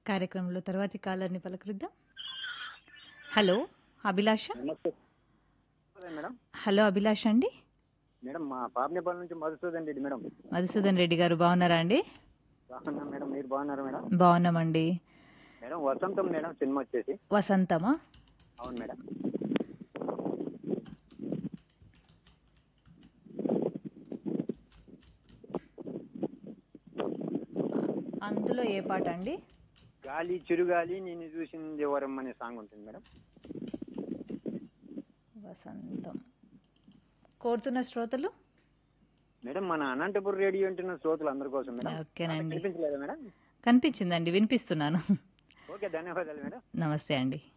కార్యక్రమంలో తర్వాతి కాలర్ని పలకరిద్దాం హలో అభిలాష నమస్తే అదే మేడం హలో అభిలాష అండి మేడం మా పాపనేపల్లి నుంచి మధుసూదన్ రెడ్డి మేడం మధుసూదన్ రెడ్డి గారు బాగున్నారా అండి బాగున్నాం మేడం మీరు బాగున్నారు మేడం బాగున్నామండి మేడం వసంతం మేడం సినిమా వచ్చేసి వసంతమా అవును మేడం అందులో ఏ పాట అండి గాలి చిరుగాలి నేను చూసింది ఎవరం అనే సాంగ్ ఉంటుంది మేడం వసంతం కోరుతున్న శ్రోతలు మేడం మన అనంతపురం రేడియో వింటున్న శ్రోతలు అందరి కోసం మేడం ఓకేనండి వినిపించలేదా మేడం కనిపించిందండి వినిపిస్తున్నాను ఓకే ధన్యవాదాలు మేడం నమస్తే అండి